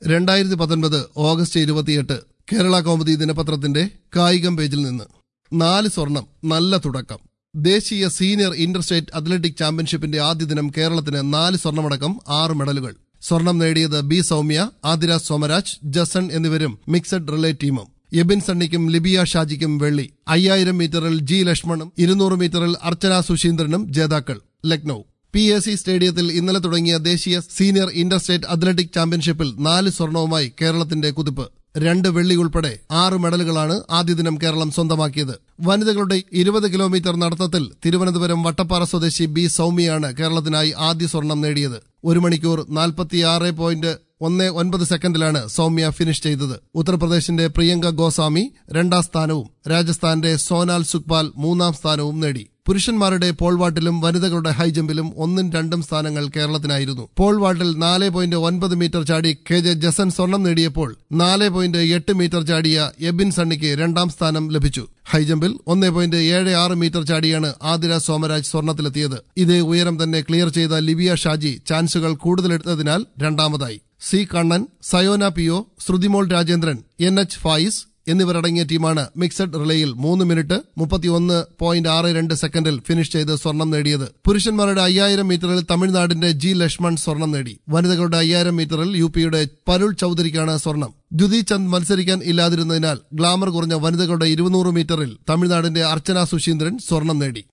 രണ്ടായിരത്തി പത്തൊൻപത് ഓഗസ്റ്റ് ഇരുപത്തിയെട്ട് കേരള കൗമുദി ദിനപത്രത്തിന്റെ കായികം പേജിൽ നിന്ന് നാല് സ്വർണം നല്ല തുടക്കം ദേശീയ സീനിയർ ഇന്റർ സ്റ്റേറ്റ് അത്ലറ്റിക് ചാമ്പ്യൻഷിപ്പിന്റെ ആദ്യ ദിനം കേരളത്തിന് നാല് സ്വർണമടക്കം ആറ് മെഡലുകൾ സ്വർണം നേടിയത് ബി സൌമ്യ ആതിര സോമരാജ് ജസൺ എന്നിവരും മിക്സഡ് റിലേ ടീമും എബിൻ സണ്ണിക്കും ലിബിയ ഷാജിക്കും വെള്ളി അയ്യായിരം മീറ്ററിൽ ജി ലക്ഷ്മണും ഇരുന്നൂറ് മീറ്ററിൽ അർച്ചന സുശീന്ദ്രനും ജേതാക്കൾ ലക്നൌ പി എ സി സ്റ്റേഡിയത്തിൽ ഇന്നലെ തുടങ്ങിയ ദേശീയ സീനിയർ ഇന്റർ സ്റ്റേറ്റ് അത്ലറ്റിക് ചാമ്പ്യൻഷിപ്പിൽ നാല് സ്വർണവുമായി കേരളത്തിന്റെ കുതിപ്പ് രണ്ട് വെള്ളി ഉൾപ്പെടെ ആറ് മെഡലുകളാണ് ആദ്യ ദിനം കേരളം സ്വന്തമാക്കിയത് വനിതകളുടെ ഇരുപത് കിലോമീറ്റർ നടത്തത്തിൽ തിരുവനന്തപുരം വട്ടപ്പാറ സ്വദേശി ബി സൌമ്യയാണ് കേരളത്തിനായി ആദ്യ സ്വർണം നേടിയത് ഒരു മണിക്കൂർ നാൽപ്പത്തിയാറ് പോയിന്റ് ഒന്ന് ഒൻപത് സെക്കൻഡിലാണ് സൌമ്യ ഫിനിഷ് ചെയ്തത് ഉത്തർപ്രദേശിന്റെ പ്രിയങ്ക ഗോസ്വാമി രണ്ടാം സ്ഥാനവും രാജസ്ഥാന്റെ സോനാൽ സുക്പാൽ മൂന്നാം സ്ഥാനവും നേടി പുരുഷന്മാരുടെ പോൾവാട്ടിലും വനിതകളുടെ ഹൈജമ്പിലും ഒന്നും രണ്ടും സ്ഥാനങ്ങൾ കേരളത്തിനായിരുന്നു പോൾവാട്ടിൽ നാല് പോയിന്റ് ഒൻപത് മീറ്റർ ചാടി കെ ജെ ജസൻ സ്വർണം നേടിയപ്പോൾ നാല് പോയിന്റ് എട്ട് മീറ്റർ ചാടിയ എബിൻ സണ്ണിക്ക് രണ്ടാം സ്ഥാനം ലഭിച്ചു ഹൈജമ്പിൽ ഒന്ന് പോയിന്റ് ഏഴ് ആറ് മീറ്റർ ചാടിയാണ് ആതിര സോമരാജ് സ്വർണത്തിലെത്തിയത് ഇതേ ഉയരം തന്നെ ക്ലിയർ ചെയ്ത ലിബിയ ഷാജി ചാൻസുകൾ കൂടുതലെടുത്തതിനാൽ രണ്ടാമതായി C Kannan Sayona Pio Shruthimol Rajendran N H Fayis എന്നിവരടങ്ങിയ ടീമാണ് മിക്സഡ് റിലേയിൽ മൂന്ന് മിനിറ്റ് മുപ്പത്തിയൊന്ന് പോയിന്റ് ആറ് രണ്ട് സെക്കൻഡിൽ ഫിനിഷ് ചെയ്ത് സ്വർണം നേടിയത് പുരുഷന്മാരുടെ അയ്യായിരം മീറ്ററിൽ തമിഴ്നാടിന്റെ ജി ലക്ഷ്മൺ സ്വർണം നേടി വനിതകളുടെ അയ്യായിരം മീറ്ററിൽ യു പിയുടെ പരുൾ ചൌധരിക്കാണ് സ്വർണം ദ്യുതി ചന്ദ് മത്സരിക്കാൻ ഇല്ലാതിരുന്നതിനാൽ ഗ്ലാമർ കുറഞ്ഞ വനിതകളുടെ ഇരുന്നൂറ് മീറ്ററിൽ തമിഴ്നാടിന്റെ അർച്ചന സുശീന്ദ്രൻ സ്വർണം നേടി